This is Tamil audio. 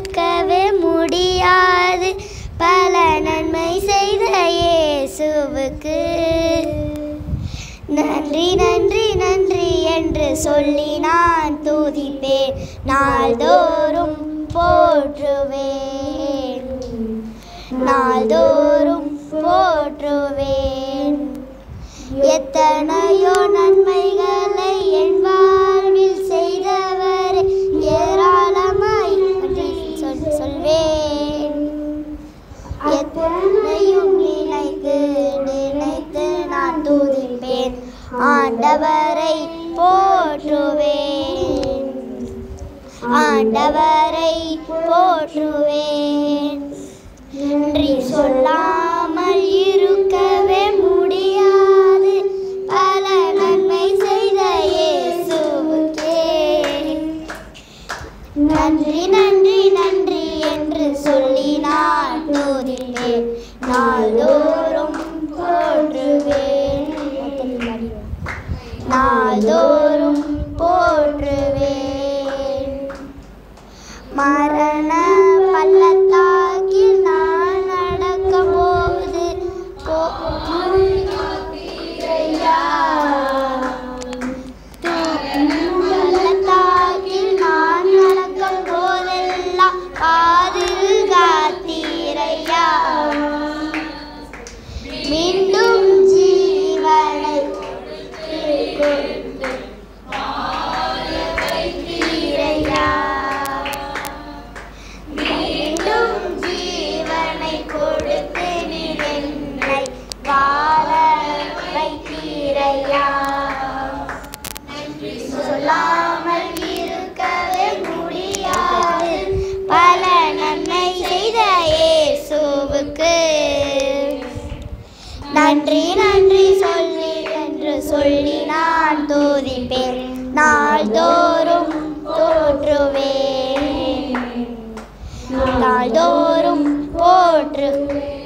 இருக்கவே முடியாது பல நன்மை செய்த இயேசுவுக்கு நன்றி நன்றி நன்றி என்று சொல்லி நான் துதிப்பேன் நாள்தோறும் போற்றுவேன் நாள்தோறும் போற்றுவேன் எத்தனையோ நன்மைகளை என் வாழ்வில் செய்தவர் ஏராளமாய் நன்றி சொல் சொல்வேன் எத்தனையும் நினைத்து நினைத்து நான் துதிப்பேன் ஆண்டவரை போற்றுவேன் ஆண்டவரை போற்றுவேன் நன்றி சொல்லாமல் இருக்கவே முடியாது பல நன்மை செய்த இயேசுவுக்கே நன்றி நன்றி நன்றி என்று சொல்லி நான் துதிப்பேன் நாள்தோறும் போற்றுவேன் நாள்தோறும் போற்றுவேன் மரண பள்ளத்தாக்கில் நான் நடக்கும் போது பள்ளத்தாக்கில் நான் நடக்கும் போதெல்லாம் பாதுகாத்தீரையா மீண்டும் ஜீவனை கொடுத்து வைத்தீரையா மீண்டும் ஜீவனை கொடுத்து நீ என்னை வாழ வைத்தீரையா சொல்லாமல் இருக்கவே முடியாது பல நன்மை செய்த இயேசுவுக்கு நன்றி நன்றி சொல்லி என்று சொல்லி நான் துதிப்பேன் நாள்தோறும் தோற்றுவேன் நாள்தோறும் போற்று